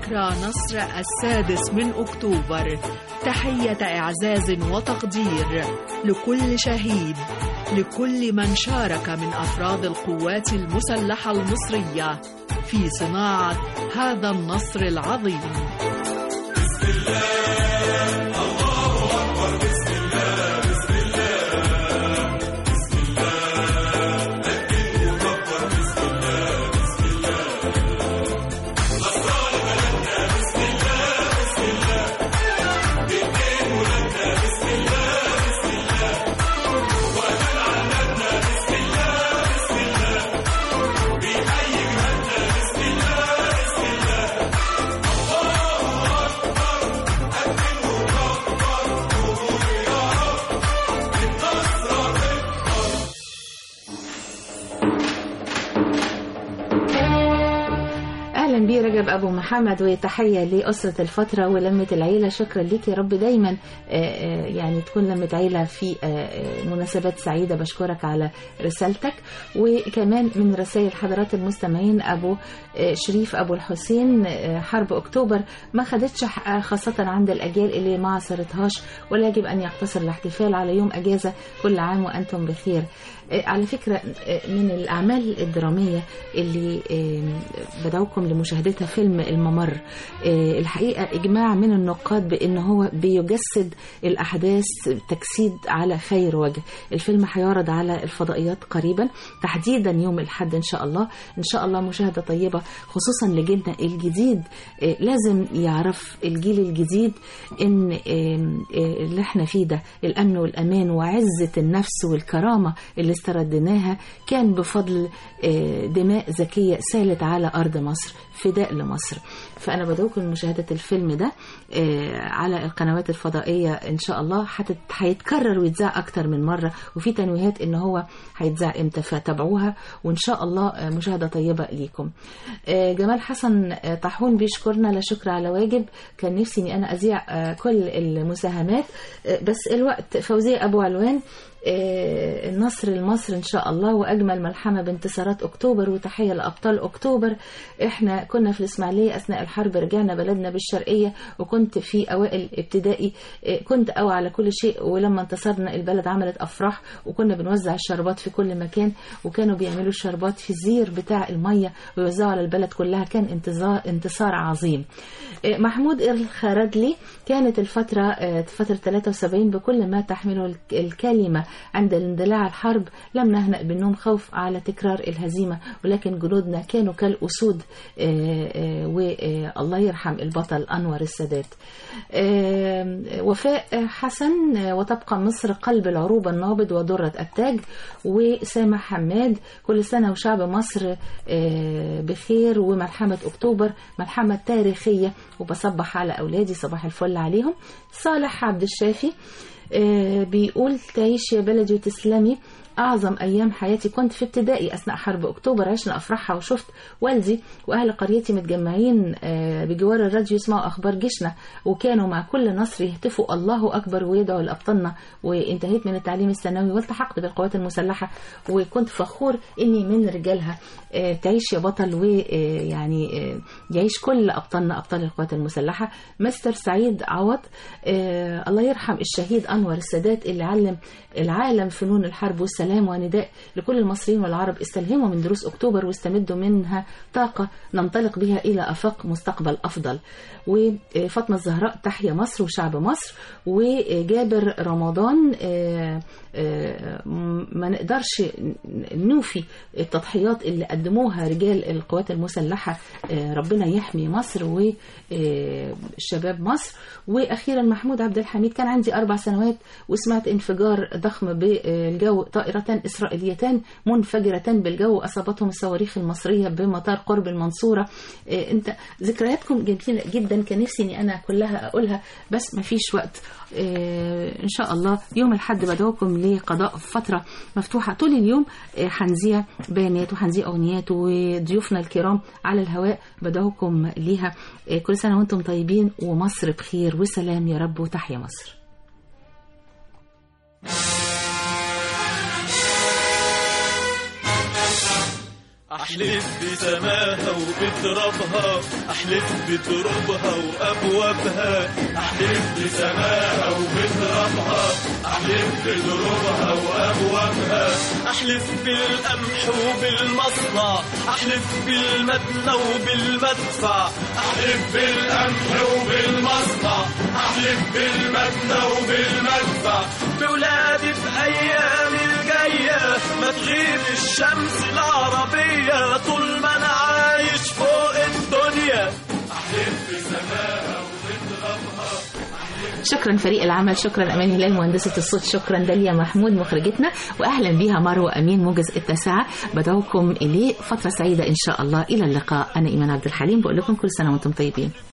ذكرى نصر السادس من أكتوبر تحية إعزاز وتقدير لكل شهيد لكل من شارك من أفراد القوات المسلحة المصرية في صناعة هذا النصر العظيم اهلا بيه رجب ابو محمد وتحيه لاسره الفتره ولمه العيله شكرا ليك يا رب دايما آه، آه، يعني تكون لمه عيله في آه، آه، مناسبات سعيده بشكرك على رسالتك وكمان من رسائل حضرات المستمعين ابو آه، شريف ابو الحسين آه، حرب اكتوبر ما خدتش حقها خاصه عند الاجيال اللي ما عصرتهاش ولا يجب ان يقتصر الاحتفال على يوم اجازه كل عام وانتم بخير آه، على فكرة آه، من الأعمال الدرامية اللي آه، بدعوكم لمشاهدتها فيلم الممر آه، الحقيقة إجماع من النقاد بأن هو بيجسد الأحداث تجسيد على خير وجه الفيلم هيعرض على الفضائيات قريبا تحديدا يوم الحد إن شاء الله إن شاء الله مشاهدة طيبة خصوصا لجيلنا الجديد آه، لازم يعرف الجيل الجديد إن آه، آه، اللي احنا فيه ده الأمن والأمان وعزة النفس والكرامة اللي استردناها كان بفضل آه، دماء زكية سالت على أرض مصر فداء لمصر فأنا بدعوكم لمشاهدة الفيلم ده آه، على القنوات الفضائية إن شاء الله هتت- هيتكرر ويتذاع أكتر من مرة وفي تنويهات إن هو هيتذاع إمتى فتابعوها وإن شاء الله آه، مشاهدة طيبة ليكم آه، جمال حسن آه، طاحون بيشكرنا لا شكر على واجب كان نفسي إني أنا أذيع آه، كل المساهمات آه، بس الوقت فوزية أبو علوان آه، النصر لمصر ان شاء الله واجمل ملحمه بانتصارات اكتوبر وتحيه لابطال اكتوبر احنا كنا في الاسماعيليه اثناء الحرب رجعنا بلدنا بالشرقيه وكنت في اوائل ابتدائي آه، كنت قوي على كل شيء ولما انتصرنا البلد عملت افراح وكنا بنوزع الشربات في كل مكان وكانوا بيعملوا الشربات في الزير بتاع الميه ويوزعوا على البلد كلها كان انتصار انتصار عظيم آه، محمود الخردلي كانت الفترة آه، فترة 73 بكل ما تحمله الك- الكلمة عند اندلاع الحرب لم نهنأ بالنوم خوف على تكرار الهزيمة ولكن جنودنا كانوا كالأسود آه، آه، والله يرحم البطل أنور السادات آه، وفاء حسن آه، وتبقى مصر قلب العروبة النابض ودرة التاج وسامح حماد كل سنة وشعب مصر آه، بخير وملحمة أكتوبر ملحمة تاريخية وبصبح على أولادي صباح الفل عليهم صالح عبد الشافي آه، بيقول تعيش يا بلدي وتسلمي أعظم أيام حياتي كنت في ابتدائي أثناء حرب أكتوبر عشنا أفراحها وشفت والدي وأهل قريتي متجمعين آه، بجوار الراديو يسمعوا أخبار جيشنا وكانوا مع كل نصر يهتفوا الله أكبر ويدعوا لأبطالنا وانتهيت من التعليم الثانوي والتحقت بالقوات المسلحة وكنت فخور إني من رجالها آه، تعيش يا بطل ويعني يعيش كل أبطالنا أبطال القوات المسلحة مستر سعيد عوض آه، الله يرحم الشهيد أنور السادات اللي علم العالم فنون الحرب والسلام ونداء لكل المصريين والعرب استلهموا من دروس أكتوبر واستمدوا منها طاقة ننطلق بها إلى أفاق مستقبل أفضل وفاطمة الزهراء تحيا مصر وشعب مصر وجابر رمضان آه، آه، ما نقدرش نوفي التضحيات اللي قدموها رجال القوات المسلحة آه، ربنا يحمي مصر وشباب مصر وأخيرا محمود عبد الحميد كان عندي أربع سنوات وسمعت انفجار ضخم بالجو طائرتان إسرائيليتان منفجرتان بالجو أصابتهم الصواريخ المصرية بمطار قرب المنصورة آه، انت ذكرياتكم جميلة جدا كان نفسي اني انا كلها اقولها بس ما فيش وقت آه، ان شاء الله يوم الحد بدعوكم لقضاء فترة مفتوحة طول اليوم آه، هنذيع بيانات وهنذيع اغنيات وضيوفنا الكرام على الهواء بدعوكم ليها آه، كل سنة وانتم طيبين ومصر بخير وسلام يا رب وتحيا مصر احنا احلف بسماها وبترابها احلف بترابها وابوابها احلف بسماها وبترابها احلف بترابها وابوابها احلف بالقمح وبالمصنع احلف بالمدنى وبالمدفع احلف بالقمح وبالمصنع احلف بالمدنى وبالمدفع بولادي في ايام الجايه ما تغيب الشمس العربيه طول ما انا عايش فوق الدنيا احلف بسماها وبترابها شكرا فريق العمل شكرا امان هلال مهندسه الصوت شكرا داليا محمود مخرجتنا واهلا بها مروه امين موجز التاسعه بدعوكم اليه فتره سعيده ان شاء الله الى اللقاء انا ايمان عبد الحليم بقول لكم كل سنه وانتم طيبين